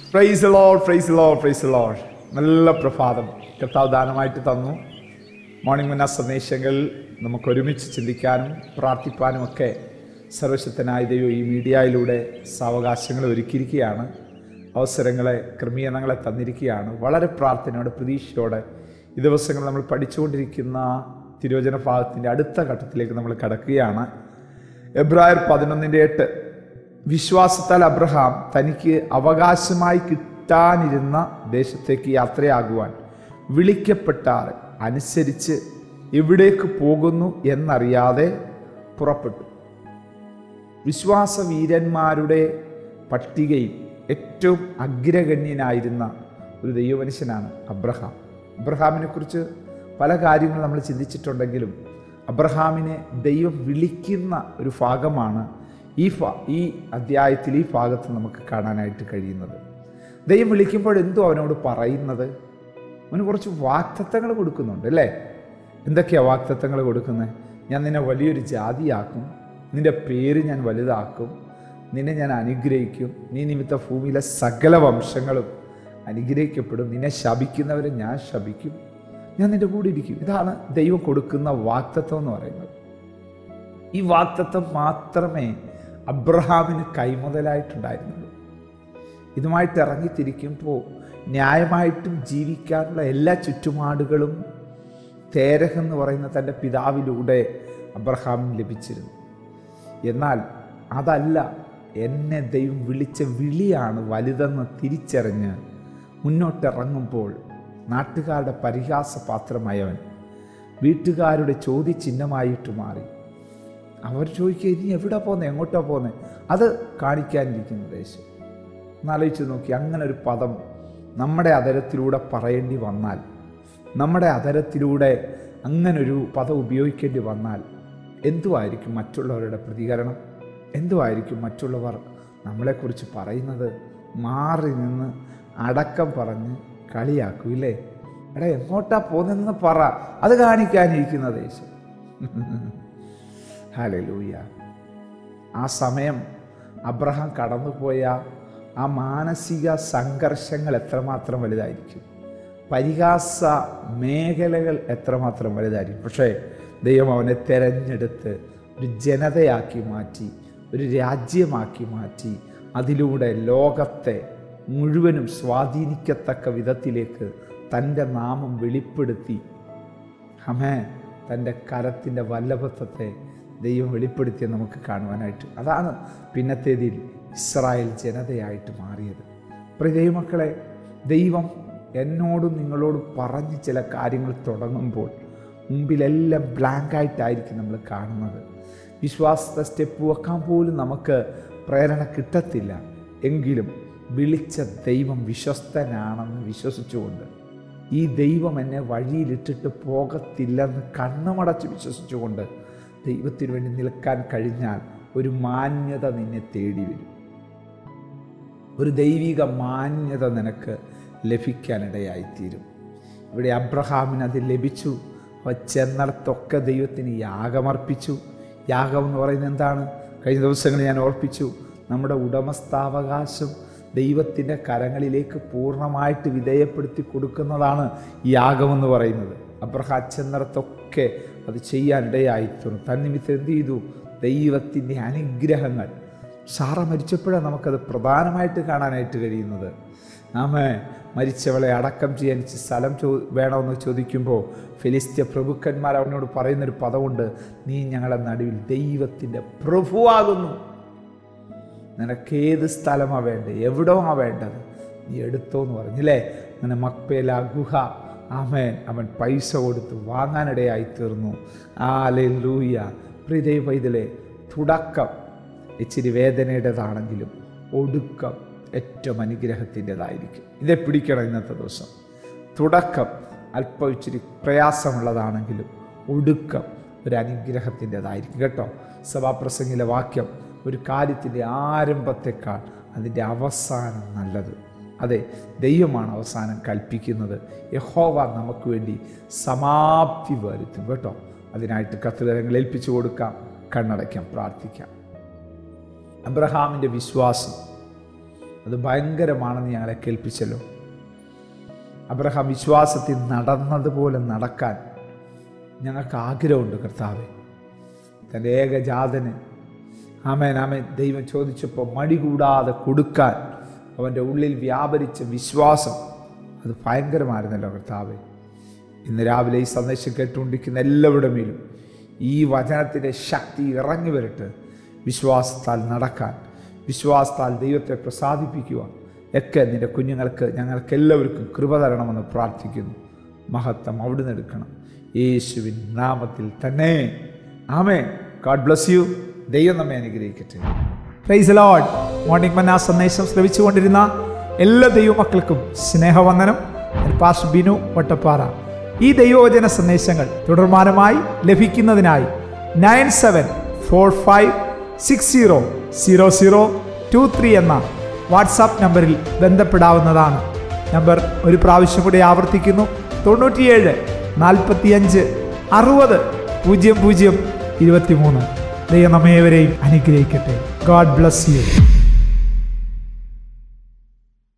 price lord praise lord praise lord നല്ല പ്രഭാതം കർത്താവ് ദാനമായിട്ട് തന്നു മോർണിംഗ് മുന്ന സന്ദേശങ്ങൾ നമുക്ക് ഒരുമിച്ച് ചിന്തിക്കാനും പ്രാർത്ഥിപ്പാനും ഒക്കെ സർവശക്തനായ ദൈവം ഈ മീഡിയയിലൂടെ സാവകാശങ്ങൾ ഒരുക്കിയിരിക്കുകയാണ് അവസരങ്ങളെ ക്രമീകരണങ്ങളെ തന്നിരിക്കുകയാണ് വളരെ പ്രാർത്ഥനയോടെ പ്രതീക്ഷയോടെ ഈ ദിവസങ്ങൾ നമ്മൾ പഠിച്ചുകൊണ്ടിരിക്കുന്ന തിരുവചന ഭാഗത്തിൻ്റെ അടുത്ത ഘട്ടത്തിലേക്ക് നമ്മൾ കടക്കുകയാണ് എബ്രായർ പതിനൊന്നിൻ്റെ എട്ട് വിശ്വാസത്താൽ അബ്രഹാം തനിക്ക് അവകാശമായി കിട്ടാനിരുന്ന ദേശത്തേക്ക് യാത്രയാകുവാൻ വിളിക്കപ്പെട്ടാൽ അനുസരിച്ച് എവിടേക്ക് പോകുന്നു എന്നറിയാതെ പുറപ്പെട്ടു വിശ്വാസവീരന്മാരുടെ പട്ടികയിൽ ഏറ്റവും അഗ്രഗണ്യനായിരുന്ന ഒരു ദൈവമനുഷ്യനാണ് അബ്രഹാം അബ്രഹാമിനെ കുറിച്ച് പല കാര്യങ്ങൾ നമ്മൾ ചിന്തിച്ചിട്ടുണ്ടെങ്കിലും അബ്രഹാമിനെ ദൈവം വിളിക്കുന്ന ഒരു ഭാഗമാണ് ഈ ഫാ ഈ അധ്യായത്തിൽ ഈ ഭാഗത്ത് നമുക്ക് കാണാനായിട്ട് കഴിയുന്നത് ദൈവം വിളിക്കുമ്പോൾ എന്തോ അവനോട് പറയുന്നത് അവന് കുറച്ച് വാക്തത്വങ്ങൾ കൊടുക്കുന്നുണ്ട് അല്ലേ എന്തൊക്കെയാണ് വാക്തത്വങ്ങൾ കൊടുക്കുന്നത് ഞാൻ നിന്നെ വലിയൊരു ജാതിയാക്കും നിന്റെ പേര് ഞാൻ വലുതാക്കും നിന്നെ ഞാൻ അനുഗ്രഹിക്കും നീ നിമിത്ത ഭൂമിയിലെ സകല വംശങ്ങളും അനുഗ്രഹിക്കപ്പെടും നിന്നെ ശപിക്കുന്നവരെ ഞാൻ ശപിക്കും ഞാൻ നിന്റെ കൂടെ ഇരിക്കും ഇതാണ് ദൈവം കൊടുക്കുന്ന വാക്തത്വം എന്ന് പറയുന്നത് ഈ വാക്തത്വം മാത്രമേ അബ്രഹാമിന് കൈമുതലായിട്ടുണ്ടായിരുന്നുള്ളൂ ഇതുമായിട്ട് ഇറങ്ങിത്തിരിക്കുമ്പോൾ ന്യായമായിട്ടും ജീവിക്കാനുള്ള എല്ലാ ചുറ്റുപാടുകളും തേരഹ് എന്ന് പറയുന്ന തൻ്റെ പിതാവിലൂടെ അബ്രഹാമിന് ലഭിച്ചിരുന്നു എന്നാൽ അതല്ല എന്നെ ദൈവം വിളിച്ച വിളിയാണ് വലുതെന്ന് തിരിച്ചറിഞ്ഞ് മുന്നോട്ടിറങ്ങുമ്പോൾ നാട്ടുകാരുടെ പരിഹാസപാത്രമായവൻ വീട്ടുകാരുടെ ചോദ്യചിഹ്നമായിട്ട് മാറി അവർ ചോദിക്കുക ഇനി എവിടെ പോകുന്നത് എങ്ങോട്ടാ പോകുന്നത് അത് കാണിക്കാനിരിക്കുന്ന ദേശം എന്നാലോചിച്ച് നോക്കി അങ്ങനെ ഒരു പദം നമ്മുടെ അതരത്തിലൂടെ പറയേണ്ടി വന്നാൽ നമ്മുടെ അതരത്തിലൂടെ അങ്ങനൊരു പദം ഉപയോഗിക്കേണ്ടി വന്നാൽ എന്തുമായിരിക്കും മറ്റുള്ളവരുടെ പ്രതികരണം എന്തുമായിരിക്കും മറ്റുള്ളവർ നമ്മളെക്കുറിച്ച് പറയുന്നത് മാറി നിന്ന് അടക്കം പറഞ്ഞ് കളിയാക്കും ഇല്ലേ എടാ എങ്ങോട്ടാ പോകുന്നതെന്ന് പറ അത് കാണിക്കാനിരിക്കുന്ന ദേശം ഹലലൂയ ആ സമയം അബ്രഹാം കടന്നുപോയ ആ മാനസിക സംഘർഷങ്ങൾ എത്രമാത്രം വലുതായിരിക്കും പരിഹാസ മേഖലകൾ എത്രമാത്രം വലുതായിരിക്കും പക്ഷേ ദൈവം അവനെ തെരഞ്ഞെടുത്ത് ഒരു ജനതയാക്കി മാറ്റി ഒരു രാജ്യമാക്കി മാറ്റി അതിലൂടെ ലോകത്തെ മുഴുവനും സ്വാധീനിക്കത്തക്ക വിധത്തിലേക്ക് തൻ്റെ നാമം വെളിപ്പെടുത്തി ഹമേ തൻ്റെ കരത്തിൻ്റെ വല്ലഭത്വത്തെ ദൈവം വെളിപ്പെടുത്തിയ നമുക്ക് കാണുവാനായിട്ട് അതാണ് പിന്നത്തേതിൽ ഇസ്രായേൽ ജനതയായിട്ട് മാറിയത് പ്രിയ ദൈവമക്കളെ ദൈവം എന്നോടും നിങ്ങളോടും പറഞ്ഞ് ചില കാര്യങ്ങൾ തുടങ്ങുമ്പോൾ മുമ്പിലെല്ലാം ബ്ലാങ്കായിട്ടായിരിക്കും നമ്മൾ കാണുന്നത് വിശ്വാസത്തെ സ്റ്റെപ്പ് വെക്കാൻ പോലും നമുക്ക് പ്രേരണ കിട്ടത്തില്ല എങ്കിലും വിളിച്ച ദൈവം വിശ്വസ്തനാണെന്ന് വിശ്വസിച്ചുകൊണ്ട് ഈ ദൈവം എന്നെ വഴിയിലിട്ടിട്ട് പോകത്തില്ലെന്ന് കണ്ണുമടച്ച് വിശ്വസിച്ചുകൊണ്ട് ദൈവത്തിന് വേണ്ടി നിൽക്കാൻ കഴിഞ്ഞാൽ ഒരു മാന്യത നിന്നെ തേടി വരും ഒരു ദൈവിക മാന്യത നിനക്ക് ലഭിക്കാനിടയായിത്തീരും ഇവിടെ അബ്രഹാമിന് അത് ലഭിച്ചു അവ ചെന്നിടത്തൊക്കെ ദൈവത്തിന് യാഗമർപ്പിച്ചു യാഗം എന്ന് പറയുന്നത് എന്താണ് കഴിഞ്ഞ ദിവസങ്ങളിൽ ഞാൻ ഓർപ്പിച്ചു നമ്മുടെ ഉടമസ്ഥാവകാശം ദൈവത്തിൻ്റെ കരങ്ങളിലേക്ക് പൂർണ്ണമായിട്ട് വിധേയപ്പെടുത്തി കൊടുക്കുന്നതാണ് യാഗമെന്ന് പറയുന്നത് അബ്രഹാം ചെന്നിടത്തൊക്കെ അത് ചെയ്യാനിടയായിത്തീർന്നു തന്നിമിത്തം എന്ത് ചെയ്തു ദൈവത്തിൻ്റെ അനുഗ്രഹങ്ങൾ സാറ മരിച്ചപ്പോഴാണ് നമുക്കത് പ്രധാനമായിട്ട് കാണാനായിട്ട് കഴിയുന്നത് നാമ മരിച്ചവളെ അടക്കം ചെയ്യാൻ സ്ഥലം ചോ വേണമെന്ന് ചോദിക്കുമ്പോൾ ഫിലിസ്ത്യ പ്രഭുക്കന്മാർ അവനോട് പറയുന്നൊരു പദമുണ്ട് നീ ഞങ്ങളുടെ നടുവിൽ ദൈവത്തിൻ്റെ പ്രഭുവാകുന്നു നിനക്കേത് സ്ഥലമാണ് വേണ്ടത് എവിടമാണ് വേണ്ടത് നീ എടുത്തോ എന്ന് പറഞ്ഞില്ലേ അങ്ങനെ മക്പേല ഗുഹ ആമേൻ അവൻ പൈസ കൊടുത്ത് വാങ്ങാനിടയായി തീർന്നു ആലെ ലൂയ പ്രിതൈ പൈതലെ തുടക്കം ഇച്ചിരി വേദനയുടേതാണെങ്കിലും ഒടുക്കം ഏറ്റവും അനുഗ്രഹത്തിൻ്റെതായിരിക്കും ഇതേ പിടിക്കണം ഇന്നത്തെ ദിവസം തുടക്കം അല്പം ഇച്ചിരി പ്രയാസമുള്ളതാണെങ്കിലും ഒടുക്കം ഒരു അനുഗ്രഹത്തിൻ്റെതായിരിക്കും കേട്ടോ സഭാപ്രസംഗിലെ വാക്യം ഒരു കാര്യത്തിൻ്റെ ആരംഭത്തെക്കാൾ അതിൻ്റെ അവസാനം നല്ലത് അതെ ദൈവമാണ് അവസാനം കൽപ്പിക്കുന്നത് യഹോവ നമുക്ക് വേണ്ടി സമാപ്തി വരുത്തും കേട്ടോ അതിനായിട്ട് കത്തുതരങ്ങൾ ഏൽപ്പിച്ചു കൊടുക്കാം കണ്ണടയ്ക്കാം പ്രാർത്ഥിക്കാം അബ്രഹാമിൻ്റെ വിശ്വാസം അത് ഭയങ്കരമാണെന്ന് ഞങ്ങളെ കേൾപ്പിച്ചല്ലോ അബ്രഹാം വിശ്വാസത്തിൽ നടന്നതുപോലെ നടക്കാൻ ഞങ്ങൾക്ക് ആഗ്രഹമുണ്ട് കർത്താവെ തൻ്റെ ഏകജാതന് ആമേൻ ആമേൻ ദൈവം ചോദിച്ചപ്പോൾ മടി കൂടാതെ കൊടുക്കാൻ അവൻ്റെ ഉള്ളിൽ വ്യാപരിച്ച വിശ്വാസം അത് ഭയങ്കരമായിരുന്നല്ലോ കർത്താവെ ഇന്ന് രാവിലെ ഈ സന്ദേശം കേട്ടുകൊണ്ടിരിക്കുന്ന എല്ലാവരുടെ മേലും ഈ വചനത്തിൻ്റെ ശക്തി ഇറങ്ങി വരട്ടെ വിശ്വാസത്താൽ നടക്കാൻ വിശ്വാസത്താൽ ദൈവത്തെ പ്രസാദിപ്പിക്കുവാൻ ഒക്കെ നിൻ്റെ കുഞ്ഞുങ്ങൾക്ക് ഞങ്ങൾക്ക് എല്ലാവർക്കും കൃപ തരണമെന്ന് പ്രാർത്ഥിക്കുന്നു മഹത്വം അവിടുന്ന് എടുക്കണം യേശുവിൻ നാമത്തിൽ തന്നെ ആമേ ഗാഡ് ബ്ലസ് യു ദൈവം നമ്മെ അനുഗ്രഹിക്കട്ടെ പ്രൈസ് ലോഡ് മോർണിംഗ് മന്ന സന്ദേശം ശ്രവിച്ചുകൊണ്ടിരുന്ന എല്ലാ ദൈവമക്കൾക്കും സ്നേഹവന്ദനം ഞാൻ പാസ് ബിനു വട്ടപ്പാറ ഈ ദൈവവചന സന്ദേശങ്ങൾ തുടർമാനമായി ലഭിക്കുന്നതിനായി nine seven four five six zero zero zero two three എന്ന വാട്സാപ്പ് നമ്പറിൽ ബന്ധപ്പെടാവുന്നതാണ് നമ്പർ ഒരു പ്രാവശ്യം കൂടി ആവർത്തിക്കുന്നു തൊണ്ണൂറ്റിയേഴ് നാൽപ്പത്തിയഞ്ച് അറുപത് പൂജ്യം പൂജ്യം ഇരുപത്തിമൂന്ന് ദൈവം നമ്മേവരെയും അനുഗ്രഹിക്കട്ടെ ഗോഡ് ബ്ലസ് യു